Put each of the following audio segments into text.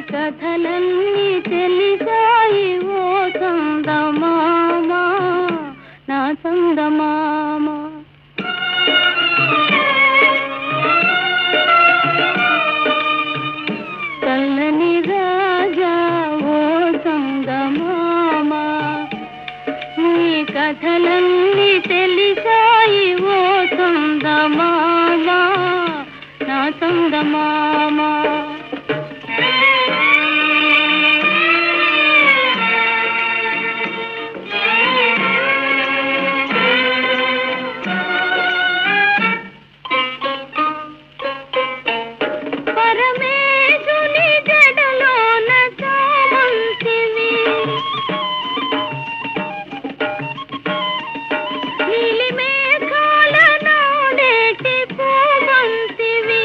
కథలన్నీ తెలిసాయి ఓ చందమామ నా చందమామ చల్లని రాజా ఓ చందమామ నీ కథలన్నీ తెలిసాయి ఓ చందమామ నా చందమామ పరమేశుని జడలోన చామంతివి నీలి మేఘాల నాడేటి పూవంతివి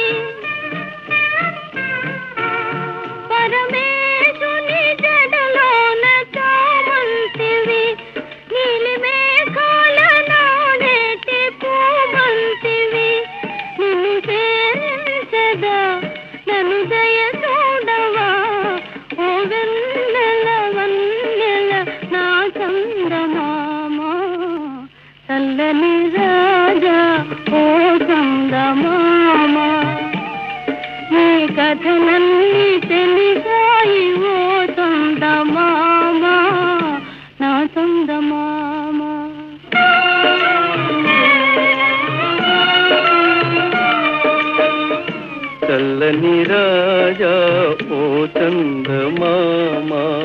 పరమేశుని జడలోన చామంతివి నీలి మేఘాల నాడేటి పూవంతివి నిన్ను సేవించదా నన్ను దయ చూడవా ఓ వెన్నెల వన్నెల నా చందమామ చల్లని రాజా ఓ చందమామ నీ కథలన్నీ తెలిసాయి ఓ చందమామ నా చందమామ చల్లని రాజా ఓ చందమామా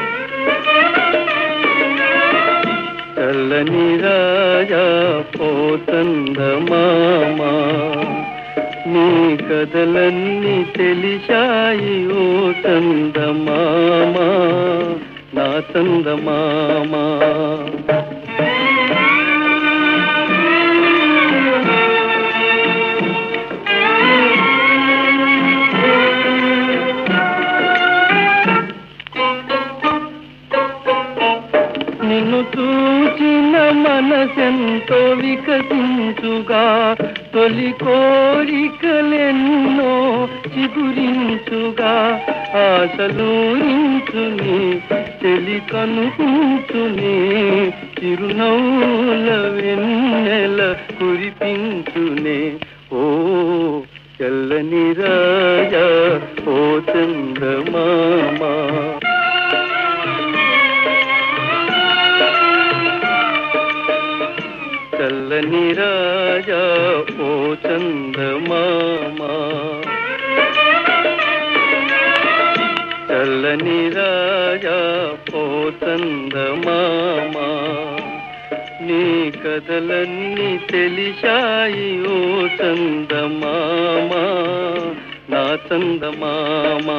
చల్లని రాజా ఓ చందమామా నీ కథలన్నీ తెలిసాయి ఓ చందమామా నా చందమామా నిన్ను చూచిన మనసెంతో వికసించుగా తొలి కోరికలెన్నో చిగురించుగా ఆశలూరించుని చెలి కనుకుంచుని చిరునవ్వుల వెన్నెల కురిపించునే ఓ చల్లని రాజా ఓ చందమామా చల్లని రాజా ఓ చందమామా చల్లని రాజా ఓ చందమామా నీ కథలన్నీ తెలిసాయి ఓ చందమామా నా చందమామా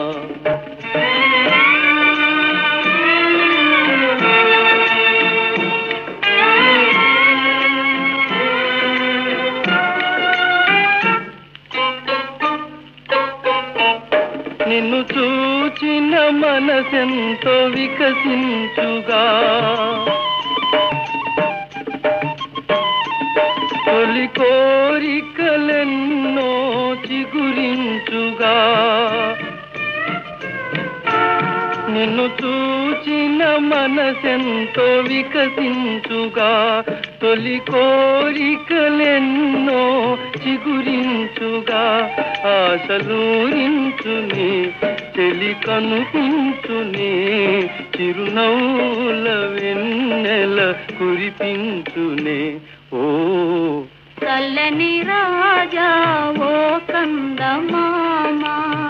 నిన్ను చూచిన మనసెంతో వికసించుగా తొలి కోరికలెన్నో చిగురించుగా నిన్ను చూచిన మనసెంతో వికసించుగా తొలి కోరికలెన్నో చిగురించుగా ఆశలూరించుని చెలి కనుపించుని చిరునవ్వుల వెన్నెల కురిపించునే ఓ చల్లని రాజా ఓ కందమామ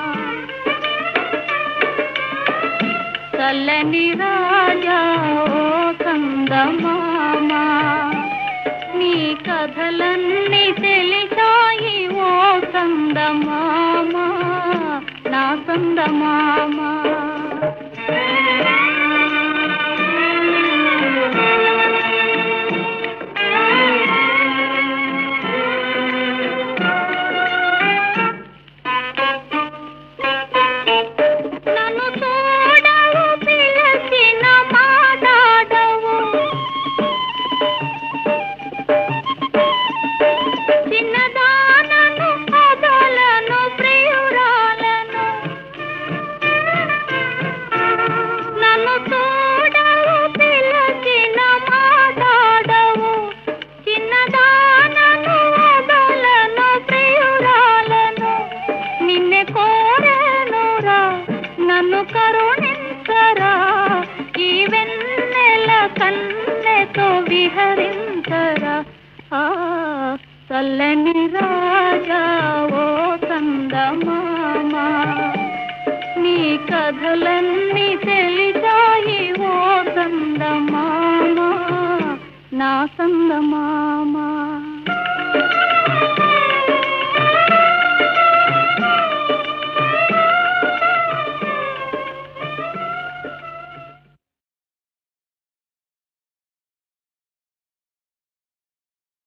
చల్లని రాజా ఓ కందమామ నీ కథలన్నీ తెలిసాయి ఓ కందమామ నా కందమామ నన్ను చూడవు పిలచిన మాట్లాడవు చిన్నదానను అదలను ప్రియురాలను విహరించరా ఆ చల్లని రాజా ఓ కందమామ నీ కథలన్నీ తెలిసాయి ఓ కందమామ నా కందమామ